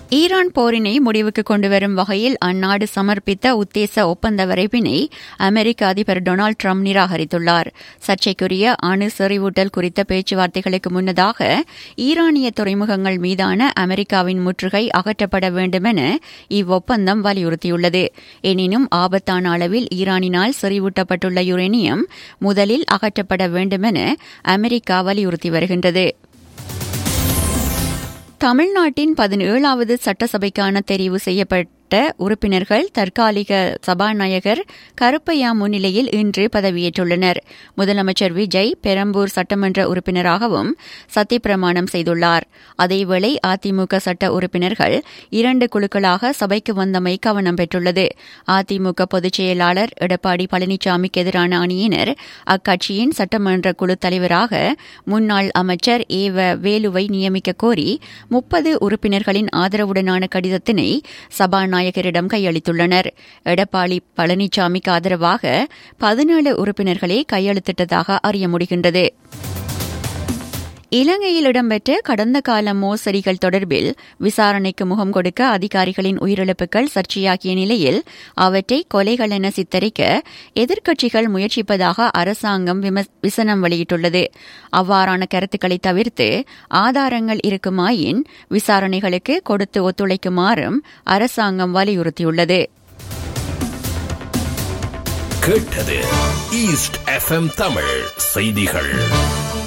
Iran போரினை முடிவுக்கு கொண்டுவரும் வகையில் அந்நாடு சமர்ப்பித்த உத்தேச ஒப்பந்த வரைவினை அமெரிக்க அதிபர் டொனால்டு ட்ரம்ப் நிராகரித்துள்ளார் சர்ச்சைக்குரிய அணு செறிவூட்டல் குறித்த பேச்சுவார்த்தைகளுக்கு முன்னதாக ஈரானிய துறைமுகங்கள் மீதான அமெரிக்காவின் முற்றுகை அகற்றப்பட வேண்டுமென இவ்வொப்பந்தம் வலியுறுத்தியுள்ளது எனினும் ஆபத்தான அளவில் ஈரானினால் செறிவூட்டப்பட்டுள்ள யுரேனியம் முதலில் அகற்றப்பட வேண்டுமென அமெரிக்கா வலியுறுத்தி வருகின்றது தமிழ்நாட்டின் பதினேழாவது சட்டசபைக்கான தெரிவு செய்யப்பட்ட உறுப்பினர்கள் தற்காலிக சபாநாயகர் கருப்பையா முன்னிலையில் இன்று பதவியேற்றுள்ளனர் முதலமைச்சர் விஜய் பெரம்பூர் சட்டமன்ற உறுப்பினராகவும் சத்தியப்பிரமாணம் செய்துள்ளார் அதேவேளை அதிமுக சட்ட உறுப்பினர்கள் இரண்டு குழுக்களாக சபைக்கு வந்தமை கவனம் பெற்றுள்ளது அதிமுக பொதுச் செயலாளர் எடப்பாடி பழனிசாமிக்கு எதிரான அணியினர் அக்கட்சியின் சட்டமன்ற குழு தலைவராக முன்னாள் அமைச்சர் ஏ வ வேலுவை நியமிக்க கோரி முப்பது உறுப்பினர்களின் ஆதரவுடனான கடிதத்தினை சபாநாயகரிடம் கையளித்துள்ளனர் எடப்பாடி பழனிசாமிக்கு ஆதரவாக பதினேழு உறுப்பினர்களே கையெழுத்திட்டதாக அறிய முடிகின்றது இலங்கையில் இடம்பெற்ற கடந்த கால மோசடிகள் தொடர்பில் விசாரணைக்கு முகம் கொடுக்க அதிகாரிகளின் உயிரிழப்புகள் சர்ச்சையாகிய நிலையில் அவற்றை கொலைகள் என சித்தரிக்க எதிர்க்கட்சிகள் முயற்சிப்பதாக அரசாங்கம் விசனம் வெளியிட்டுள்ளது அவ்வாறான கருத்துக்களை தவிர்த்து ஆதாரங்கள் இருக்குமாயின் விசாரணைகளுக்கு கொடுத்து ஒத்துழைக்குமாறும் அரசாங்கம் வலியுறுத்தியுள்ளது கேட்டது ஈஸ்ட் எஃப்எம் தமிழ் செய்திகள்